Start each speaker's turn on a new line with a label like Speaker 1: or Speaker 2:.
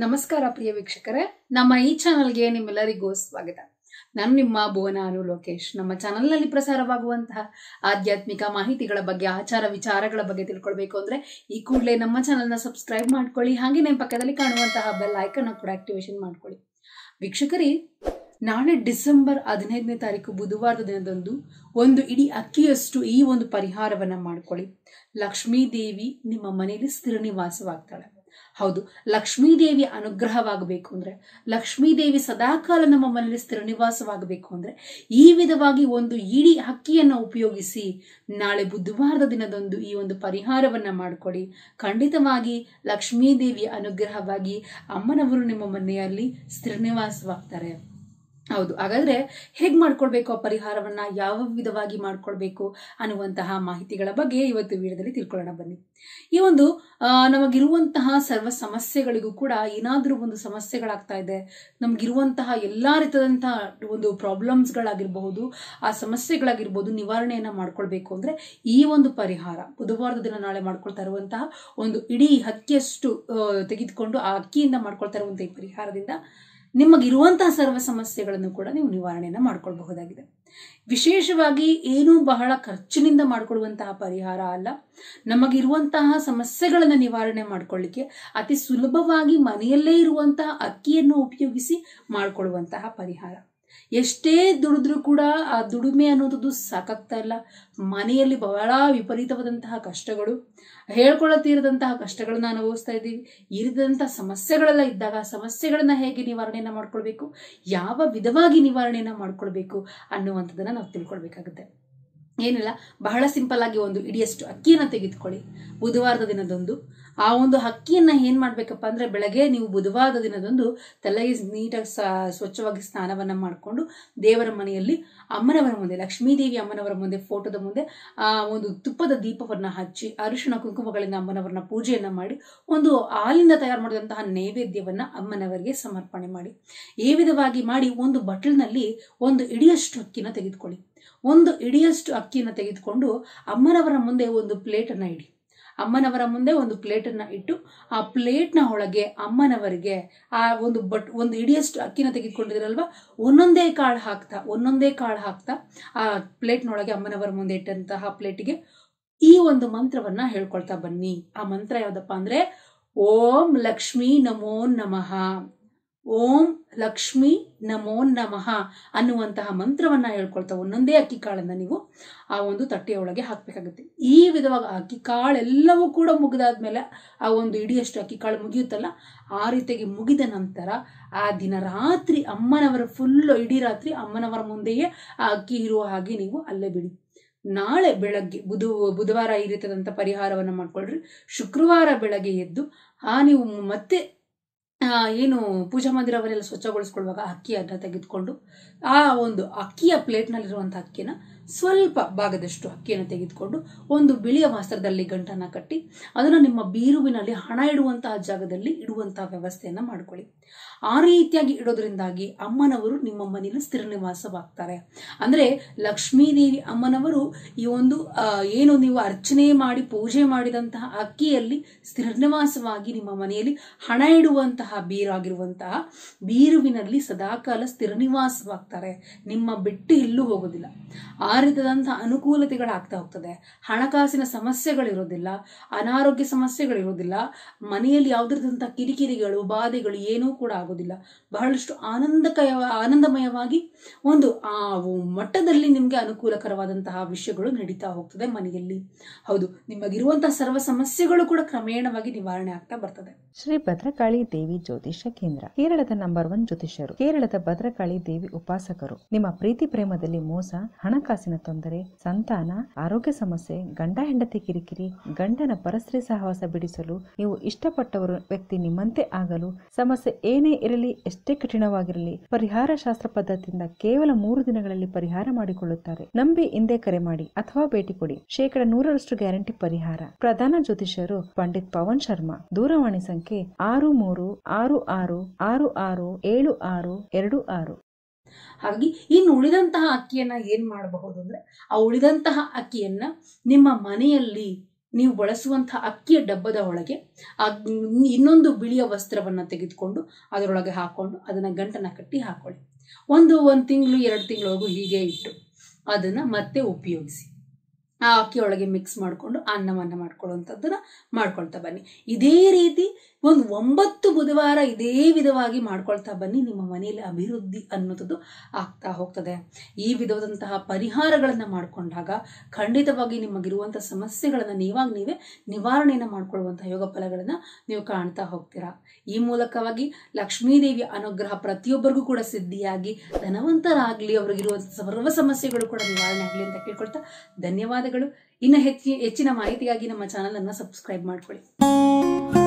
Speaker 1: ನಮಸ್ಕಾರ ಪ್ರಿಯ ವೀಕ್ಷಕರೇ ನಮ್ಮ ಈ ಚಾನಲ್ಗೆ ನಿಮ್ಮೆಲ್ಲರಿಗೂ ಸ್ವಾಗತ ನಾನು ನಿಮ್ಮ ಭುವನ ಅನು ಲೋಕೇಶ್ ನಮ್ಮ ಚಾನಲ್ನಲ್ಲಿ ಪ್ರಸಾರವಾಗುವಂತಹ ಆಧ್ಯಾತ್ಮಿಕ ಮಾಹಿತಿಗಳ ಬಗ್ಗೆ ಆಚಾರ ವಿಚಾರಗಳ ಬಗ್ಗೆ ತಿಳ್ಕೊಳ್ಬೇಕು ಅಂದ್ರೆ ಈ ಕೂಡಲೇ ನಮ್ಮ ಚಾನಲ್ನ ಸಬ್ಸ್ಕ್ರೈಬ್ ಮಾಡ್ಕೊಳ್ಳಿ ಹಾಗೆಯೇ ಪಕ್ಕದಲ್ಲಿ ಕಾಣುವಂತಹ ಬೆಲ್ ಐಕನ್ ಕೂಡ ಆಕ್ಟಿವೇಶನ್ ಮಾಡ್ಕೊಳ್ಳಿ ವೀಕ್ಷಕರೇ ನಾಳೆ ಡಿಸೆಂಬರ್ ಹದಿನೈದನೇ ತಾರೀಕು ಬುಧವಾರದ ದಿನದಂದು ಒಂದು ಇಡೀ ಅಕ್ಕಿಯಷ್ಟು ಈ ಒಂದು ಪರಿಹಾರವನ್ನ ಮಾಡ್ಕೊಳ್ಳಿ ಲಕ್ಷ್ಮೀ ದೇವಿ ನಿಮ್ಮ ಮನೆಯಲ್ಲಿ ಸ್ಥಿರ ನಿವಾಸವಾಗ್ತಾಳೆ ಹೌದು ಲಕ್ಷ್ಮೀ ದೇವಿ ಅನುಗ್ರಹವಾಗಬೇಕು ಅಂದ್ರೆ ಲಕ್ಷ್ಮೀ ದೇವಿ ಸದಾಕಾಲ ನಮ್ಮ ಮನೆಯಲ್ಲಿ ಸ್ಥಿರ ನಿವಾಸವಾಗಬೇಕು ಅಂದ್ರೆ ಈ ವಿಧವಾಗಿ ಒಂದು ಇಡೀ ಹಕ್ಕಿಯನ್ನು ಉಪಯೋಗಿಸಿ ನಾಳೆ ಬುಧವಾರದ ದಿನದಂದು ಈ ಒಂದು ಪರಿಹಾರವನ್ನ ಮಾಡಿಕೊಡಿ ಖಂಡಿತವಾಗಿ ಲಕ್ಷ್ಮೀ ದೇವಿಯ ಅನುಗ್ರಹವಾಗಿ ಅಮ್ಮನವರು ನಿಮ್ಮ ಮನೆಯಲ್ಲಿ ಸ್ಥಿರ ನಿವಾಸವಾಗ್ತಾರೆ ಹೌದು ಹಾಗಾದ್ರೆ ಹೇಗ್ ಮಾಡ್ಕೊಳ್ಬೇಕು ಆ ಪರಿಹಾರವನ್ನ ಯಾವ ವಿಧವಾಗಿ ಮಾಡ್ಕೊಳ್ಬೇಕು ಅನ್ನುವಂತಹ ಮಾಹಿತಿಗಳ ಬಗ್ಗೆ ಇವತ್ತು ವಿಡಿಯೋದಲ್ಲಿ ತಿಳ್ಕೊಳ್ಳೋಣ ಬನ್ನಿ ಈ ಒಂದು ಆ, ನಮಗಿರುವಂತಹ ಸರ್ವ ಸಮಸ್ಯೆಗಳಿಗೂ ಕೂಡ ಏನಾದ್ರೂ ಒಂದು ಸಮಸ್ಯೆಗಳಾಗ್ತಾ ಇದೆ ನಮ್ಗಿರುವಂತಹ ಎಲ್ಲಾ ರೀತಿಯಾದಂತಹ ಒಂದು ಪ್ರಾಬ್ಲಮ್ಸ್ಗಳಾಗಿರಬಹುದು ಆ ಸಮಸ್ಯೆಗಳಾಗಿರ್ಬೋದು ನಿವಾರಣೆಯನ್ನ ಮಾಡ್ಕೊಳ್ಬೇಕು ಅಂದ್ರೆ ಈ ಒಂದು ಪರಿಹಾರ ಬುಧವಾರದ ದಿನ ನಾಳೆ ಮಾಡ್ಕೊಳ್ತಾ ಇರುವಂತಹ ಒಂದು ಇಡೀ ಹಕ್ಕಿಯಷ್ಟು ಆ, ತೆಗೆದುಕೊಂಡು ಆ ಅಕ್ಕಿಯಿಂದ ಮಾಡ್ಕೊಳ್ತಾ ಇರುವಂತಹ ಈ ಪರಿಹಾರದಿಂದ ನಿಮಗಿರುವಂತಹ ಸರ್ವ ಸಮಸ್ಯೆಗಳನ್ನು ಕೂಡ ನೀವು ನಿವಾರಣೆಯನ್ನ ಮಾಡ್ಕೊಳ್ಬಹುದಾಗಿದೆ ವಿಶೇಷವಾಗಿ ಏನು ಬಹಳ ಖರ್ಚಿನಿಂದ ಮಾಡಿಕೊಳ್ಳುವಂತಹ ಪರಿಹಾರ ಅಲ್ಲ ನಮಗಿರುವಂತಹ ಸಮಸ್ಯೆಗಳನ್ನು ನಿವಾರಣೆ ಮಾಡ್ಕೊಳ್ಳಿಕ್ಕೆ ಅತಿ ಸುಲಭವಾಗಿ ಮನೆಯಲ್ಲೇ ಇರುವಂತಹ ಅಕ್ಕಿಯನ್ನು ಉಪಯೋಗಿಸಿ ಮಾಡಿಕೊಳ್ಳುವಂತಹ ಪರಿಹಾರ ಎಷ್ಟೇ ದುಡಿದ್ರೂ ಕೂಡ ಆ ದುಡಿಮೆ ಅನ್ನೋದು ಸಾಕಾಗ್ತಾ ಇಲ್ಲ ಮನೆಯಲ್ಲಿ ಬಹಳ ವಿಪರೀತವಾದಂತಹ ಕಷ್ಟಗಳು ಹೇಳ್ಕೊಳ್ಳತೀರದಂತಹ ಕಷ್ಟಗಳನ್ನ ಅನುಭವಿಸ್ತಾ ಇದ್ದೀವಿ ಈ ರೀತಿಯಾದಂತಹ ಸಮಸ್ಯೆಗಳೆಲ್ಲ ಇದ್ದಾಗ ಆ ಸಮಸ್ಯೆಗಳನ್ನ ಹೇಗೆ ನಿವಾರಣೆಯನ್ನ ಮಾಡ್ಕೊಳ್ಬೇಕು ಯಾವ ವಿಧವಾಗಿ ನಿವಾರಣೆಯನ್ನ ಮಾಡ್ಕೊಳ್ಬೇಕು ಅನ್ನುವಂಥದ್ದನ್ನ ನಾವು ತಿಳ್ಕೊಳ್ಬೇಕಾಗುತ್ತೆ ಏನಿಲ್ಲ ಬಹಳ ಸಿಂಪಲ್ ಆಗಿ ಒಂದು ಇಡಿಯಷ್ಟು ಅಕ್ಕಿಯನ್ನ ತೆಗೆದುಕೊಳ್ಳಿ ಬುಧವಾರದ ದಿನದಂದು ಆ ಒಂದು ಅಕ್ಕಿಯನ್ನ ಏನ್ ಮಾಡ್ಬೇಕಪ್ಪ ಅಂದ್ರೆ ಬೆಳಗ್ಗೆ ನೀವು ಬುಧವಾರದ ದಿನದಂದು ತಲೆಗೆ ನೀಟಾಗಿ ಸ- ಸ್ವಚ್ಛವಾಗಿ ಸ್ನಾನವನ್ನ ಮಾಡಿಕೊಂಡು ದೇವರ ಮನೆಯಲ್ಲಿ ಅಮ್ಮನವರ ಮುಂದೆ ಲಕ್ಷ್ಮೀದೇವಿ ಅಮ್ಮನವರ ಮುಂದೆ ಫೋಟೋದ ಮುಂದೆ ಆ ಒಂದು ತುಪ್ಪದ ದೀಪವನ್ನ ಹಚ್ಚಿ ಅರಿಶಿಣ ಕುಂಕುಮಗಳಿಂದ ಅಮ್ಮನವರನ್ನ ಪೂಜೆಯನ್ನ ಮಾಡಿ ಒಂದು ಹಾಲಿಂದ ತಯಾರು ಮಾಡಿದಂತಹ ನೈವೇದ್ಯವನ್ನ ಅಮ್ಮನವರಿಗೆ ಸಮರ್ಪಣೆ ಮಾಡಿ ಈ ವಿಧವಾಗಿ ಮಾಡಿ ಒಂದು ಬಟ್ಲಿನಲ್ಲಿ ಒಂದು ಇಡಿಯಷ್ಟು ಅಕ್ಕಿನ ತೆಗೆದುಕೊಳ್ಳಿ ಒಂದು ಇಡಿಯಷ್ಟು ಅಕ್ಕಿನ ತೆಗೆದುಕೊಂಡು ಅಮ್ಮನವರ ಮುಂದೆ ಒಂದು ಪ್ಲೇಟನ್ನ ಇಡಿ ಅಮ್ಮನವರ ಮುಂದೆ ಒಂದು ಪ್ಲೇಟನ್ನ ಇಟ್ಟು ಆ ಪ್ಲೇಟ್ನ ಒಳಗೆ ಅಮ್ಮನವರಿಗೆ ಆ ಒಂದು ಬಟ್ ಒಂದು ಇಡಿಯಷ್ಟು ಅಕ್ಕಿನ ತೆಗೆದುಕೊಂಡಿದ್ರಲ್ವಾ ಒಂದೊಂದೇ ಕಾಳು ಹಾಕ್ತಾ ಒಂದೊಂದೇ ಕಾಳು ಹಾಕ್ತಾ ಆ ಪ್ಲೇಟ್ನೊಳಗೆ ಅಮ್ಮನವರ ಮುಂದೆ ಇಟ್ಟಂತಹ ಪ್ಲೇಟಿಗೆ ಈ ಒಂದು ಮಂತ್ರವನ್ನ ಹೇಳ್ಕೊಳ್ತಾ ಬನ್ನಿ ಆ ಮಂತ್ರ ಯಾವ್ದಪ್ಪ ಅಂದ್ರೆ ಓಂ ಲಕ್ಷ್ಮೀ ನಮೋ ನಮಃ ಓಂ ಲಕ್ಷ್ಮೀ ನಮೋ ನಮಃ ಅನ್ನುವಂತಹ ಮಂತ್ರವನ್ನ ಹೇಳ್ಕೊಳ್ತಾ ಒಂದೊಂದೇ ಅಕ್ಕಿ ಕಾಳನ್ನ ನೀವು ಆ ಒಂದು ತಟ್ಟೆಯ ಒಳಗೆ ಹಾಕ್ಬೇಕಾಗುತ್ತೆ ಈ ವಿಧವಾಗಿ ಆ ಅಕ್ಕಿ ಕಾಳೆಲ್ಲವೂ ಕೂಡ ಮುಗಿದಾದ್ಮೇಲೆ ಆ ಒಂದು ಇಡಿಯಷ್ಟು ಅಕ್ಕಿ ಕಾಳು ಮುಗಿಯುತ್ತಲ್ಲ ಆ ರೀತಿಯಾಗಿ ಮುಗಿದ ನಂತರ ಆ ದಿನ ರಾತ್ರಿ ಅಮ್ಮನವರ ಫುಲ್ಲು ಇಡೀ ರಾತ್ರಿ ಅಮ್ಮನವರ ಮುಂದೆಯೇ ಆ ಅಕ್ಕಿ ಇರುವ ಹಾಗೆ ನೀವು ಅಲ್ಲೇ ಬಿಡಿ ನಾಳೆ ಬೆಳಗ್ಗೆ ಬುಧ ಬುಧವಾರ ಈ ರೀತಿಯಾದಂಥ ಪರಿಹಾರವನ್ನು ಮಾಡ್ಕೊಳ್ರಿ ಶುಕ್ರವಾರ ಬೆಳಗ್ಗೆ ಎದ್ದು ಆ ನೀವು ಮತ್ತೆ ಆ, ಏನು ಪೂಜಾ ಮಂದಿರವನ್ನೆಲ್ಲ ಸ್ವಚ್ಛಗೊಳಿಸ್ಕೊಳ್ಳುವಾಗ ಅಕ್ಕಿಯನ್ನ ತೆಗೆದುಕೊಂಡು ಆ ಒಂದು ಅಕ್ಕಿಯ ಪ್ಲೇಟ್ನಲ್ಲಿರುವಂಥ ಅಕ್ಕಿನ ಸ್ವಲ್ಪ ಭಾಗದಷ್ಟು ಅಕ್ಕಿಯನ್ನು ತೆಗೆದುಕೊಂಡು ಒಂದು ಬಿಳಿಯ ವಸ್ತ್ರದಲ್ಲಿ ಗಂಟನ್ನ ಕಟ್ಟಿ ಅದನ್ನು ನಿಮ್ಮ ಬೀರುವಿನಲ್ಲಿ ಹಣ ಇಡುವಂತಹ ಜಾಗದಲ್ಲಿ ಇಡುವಂತಹ ವ್ಯವಸ್ಥೆಯನ್ನ ಮಾಡ್ಕೊಳ್ಳಿ ಆ ರೀತಿಯಾಗಿ ಇಡೋದ್ರಿಂದಾಗಿ ಅಮ್ಮನವರು ನಿಮ್ಮ ಮನೆಯಲ್ಲಿ ಸ್ಥಿರ ನಿವಾಸವಾಗ್ತಾರೆ ಅಂದ್ರೆ ಲಕ್ಷ್ಮೀದೇವಿ ಅಮ್ಮನವರು ಈ ಒಂದು ಆ, ಏನು ನೀವು ಅರ್ಚನೆ ಮಾಡಿ ಪೂಜೆ ಮಾಡಿದಂತಹ ಅಕ್ಕಿಯಲ್ಲಿ ಸ್ಥಿರ ನಿವಾಸವಾಗಿ ನಿಮ್ಮ ಮನೆಯಲ್ಲಿ ಹಣ ಇಡುವಂತಹ ಬೀರಾಗಿರುವಂತಹ ಬೀರುವಿನಲ್ಲಿ ಸದಾಕಾಲ ಸ್ಥಿರ ನಿವಾಸವಾಗ್ತಾರೆ ನಿಮ್ಮ ಬಿಟ್ಟು ಎಲ್ಲೂ ಹೋಗೋದಿಲ್ಲ ಆ ರೀತಿಯಾದಂತಹ ಅನುಕೂಲತೆಗಳಾಗ್ತಾ ಹೋಗ್ತದೆ ಹಣಕಾಸಿನ ಸಮಸ್ಯೆಗಳಿರೋದಿಲ್ಲ ಅನಾರೋಗ್ಯ ಸಮಸ್ಯೆಗಳಿರೋದಿಲ್ಲ ಮನೆಯಲ್ಲಿ ಯಾವುದೇ ಕಿರಿಕಿರಿಗಳು ಬಾಧೆಗಳು ಏನೂ ಕೂಡ ಆಗೋದಿಲ್ಲ ಬಹಳಷ್ಟು ಆನಂದಕಯ ಆನಂದಮಯವಾಗಿ ಒಂದು ಆ ಮಟ್ಟದಲ್ಲಿ ನಿಮಗೆ ಅನುಕೂಲಕರವಾದಂತಹ ವಿಷಯಗಳು ನಡೀತಾ ಹೋಗ್ತದೆ ಮನೆಯಲ್ಲಿ ಹೌದು ನಿಮಗಿರುವಂತಹ ಸರ್ವ ಸಮಸ್ಯೆಗಳು ಕೂಡ ಕ್ರಮೇಣವಾಗಿ ನಿವಾರಣೆ ಆಗ್ತಾ ಬರ್ತದೆ
Speaker 2: ಶ್ರೀ ಭದ್ರಕಾಳಿ ದೇವಿ ಜ್ಯೋತಿಷ್ಯ ಕೇಂದ್ರ ಕೇರಳದ ನಂಬರ್ ಒನ್ ಜ್ಯೋತಿಷ್ಯರು ಕೇರಳದ ಭದ್ರಕಾಳಿ ದೇವಿ ಉಪಾಸಕರು ನಿಮ್ಮ ಪ್ರೀತಿ ಪ್ರೇಮದಲ್ಲಿ ಮೋಸ ಹಣಕಾಸಿನ ತೊಂದರೆ ಸಂತಾನ ಆರೋಗ್ಯ ಸಮಸ್ಯೆ ಗಂಡ ಹೆಂಡತಿ ಕಿರಿಕಿರಿ ಗಂಡನ ಪರಸ್ತ್ರೀ ಸಹವಾಸ ಬಿಡಿಸಲು ನೀವು ಇಷ್ಟಪಟ್ಟವರು ವ್ಯಕ್ತಿ ನಿಮ್ಮಂತೆ ಆಗಲು ಸಮಸ್ಯೆ ಏನೇ ಇರಲಿ ಎಷ್ಟೇ ಕಠಿಣವಾಗಿರಲಿ ಪರಿಹಾರ ಶಾಸ್ತ್ರ ಪದ್ಧತಿಯಿಂದ ಕೇವಲ ಮೂರು ದಿನಗಳಲ್ಲಿ ಪರಿಹಾರ ಮಾಡಿಕೊಳ್ಳುತ್ತಾರೆ ನಂಬಿ ಹಿಂದೆ ಕರೆ ಮಾಡಿ ಅಥವಾ ಭೇಟಿ ಕೊಡಿ ಶೇಕಡ ನೂರರಷ್ಟು ಗ್ಯಾರಂಟಿ ಪರಿಹಾರ ಪ್ರಧಾನ ಜ್ಯೋತಿಷ್ಯರು ಪಂಡಿತ್ ಪವನ್ ಶರ್ಮಾ ದೂರವಾಣಿ ಸಂಖ್ಯೆ ಆರು ಮೂರು ಆರು ಆರು ಆರು ಆರು ಏಳು ಆರು ಎರಡು ಆರು
Speaker 1: ಹಾಗಾಗಿ ಇನ್ನು ಉಳಿದಂತಹ ಅಕ್ಕಿಯನ್ನ ಏನ್ ಮಾಡಬಹುದು ಅಂದ್ರೆ ಆ ಉಳಿದಂತಹ ಅಕ್ಕಿಯನ್ನ ನಿಮ್ಮ ಮನೆಯಲ್ಲಿ ನೀವು ಬಳಸುವಂತಹ ಅಕ್ಕಿಯ ಡಬ್ಬದ ಒಳಗೆ ಆ ಇನ್ನೊಂದು ಬಿಳಿಯ ವಸ್ತ್ರವನ್ನು ತೆಗೆದುಕೊಂಡು ಅದರೊಳಗೆ ಹಾಕೊಂಡು ಅದನ್ನ ಗಂಟನ್ನ ಕಟ್ಟಿ ಹಾಕೊಳ್ಳಿ ಒಂದು ಒಂದು ತಿಂಗಳು ಎರಡು ತಿಂಗಳವರೆಗೂ ಹೀಗೆ ಇಟ್ಟು ಅದನ್ನ ಮತ್ತೆ ಉಪಯೋಗಿಸಿ ಆ ಅಕ್ಕಿ ಒಳಗೆ ಮಿಕ್ಸ್ ಮಾಡಿಕೊಂಡು ಅನ್ನವನ್ನು ಮಾಡ್ಕೊಳ್ಳುವಂಥದ್ದನ್ನ ಮಾಡ್ಕೊಳ್ತಾ ಬನ್ನಿ ಇದೇ ರೀತಿ ಒಂದು ಒಂಬತ್ತು ಬುಧವಾರ ಇದೇ ವಿಧವಾಗಿ ಮಾಡ್ಕೊಳ್ತಾ ಬನ್ನಿ ನಿಮ್ಮ ಮನೆಯಲ್ಲಿ ಅಭಿವೃದ್ಧಿ ಅನ್ನೋದು ಆಗ್ತಾ ಹೋಗ್ತದೆ ಈ ವಿಧವಾದಂತಹ ಪರಿಹಾರಗಳನ್ನು ಮಾಡಿಕೊಂಡಾಗ ಖಂಡಿತವಾಗಿ ನಿಮಗಿರುವಂಥ ಸಮಸ್ಯೆಗಳನ್ನು ನೀವಾಗ ನೀವೇ ನಿವಾರಣೆಯನ್ನು ಮಾಡ್ಕೊಳ್ಳುವಂತಹ ಯೋಗ ಫಲಗಳನ್ನು ನೀವು ಕಾಣ್ತಾ ಹೋಗ್ತೀರಾ ಈ ಮೂಲಕವಾಗಿ ಲಕ್ಷ್ಮೀದೇವಿಯ ಅನುಗ್ರಹ ಪ್ರತಿಯೊಬ್ಬರಿಗೂ ಕೂಡ ಸಿದ್ಧಿಯಾಗಿ ಧನವಂತರಾಗಲಿ ಅವರಿಗಿರುವಂಥ ಸರ್ವ ಸಮಸ್ಯೆಗಳು ಕೂಡ ನಿವಾರಣೆ ಆಗಲಿ ಅಂತ ಕೇಳ್ಕೊಳ್ತಾ ಧನ್ಯವಾದಗಳು ಇನ್ನು ಹೆಚ್ಚಿ ಹೆಚ್ಚಿನ ಮಾಹಿತಿಗಾಗಿ ನಮ್ಮ ಚಾನಲ್ ಅನ್ನು ಸಬ್ಸ್ಕ್ರೈಬ್ ಮಾಡ್ಕೊಳ್ಳಿ